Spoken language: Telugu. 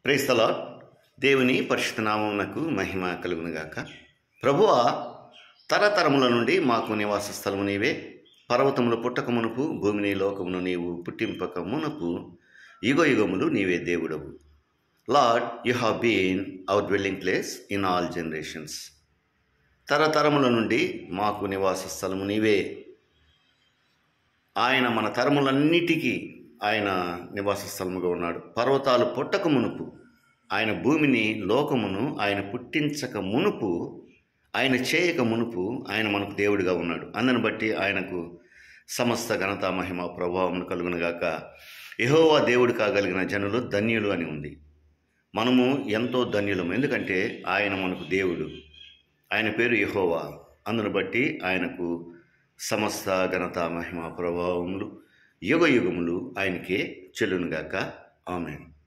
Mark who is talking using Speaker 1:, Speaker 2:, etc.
Speaker 1: ప్రేస్తలా దేవుని పరిశుద్ధ నామమునకు మహిమ కలుగునుగాక ప్రభువ తరతరముల నుండి మాకు నివాస స్థలము నీవే పర్వతములు పుట్టక మునుపు భూమిని లోకమును నీవు పుట్టింపక మునుపు యుగ యుగములు నీవే దేవుడవు lord you have been our dwelling place in all generations తరతరముల నుండి మాకు నివాస స్థలము నీవే ఆయన మన తరములన్నిటికీ ఆయన నివాస స్థలముగా ఉన్నాడు పర్వతాలు పుట్టక మునుపు ఆయన భూమిని లోకమును ఆయన పుట్టించక మునుపు ఆయన చేయక మునుపు ఆయన మనకు దేవుడిగా ఉన్నాడు అందుని బట్టి ఆయనకు సమస్త ఘనత మహిమ ప్రభావం కలుగునుగాక యెహోవా దేవుడు కాగలిగిన జనులు ధన్యులు అని ఉంది మనము ఎంతో ధన్యులము ఎందుకంటే ఆయన మనకు దేవుడు ఆయన పేరు యెహోవా అందును బట్టి ఆయనకు సమస్త ఘనత మహిమ ప్రభావములు యుగ యుగములు ఆయనకే చెల్లునుగాక ఆమెన్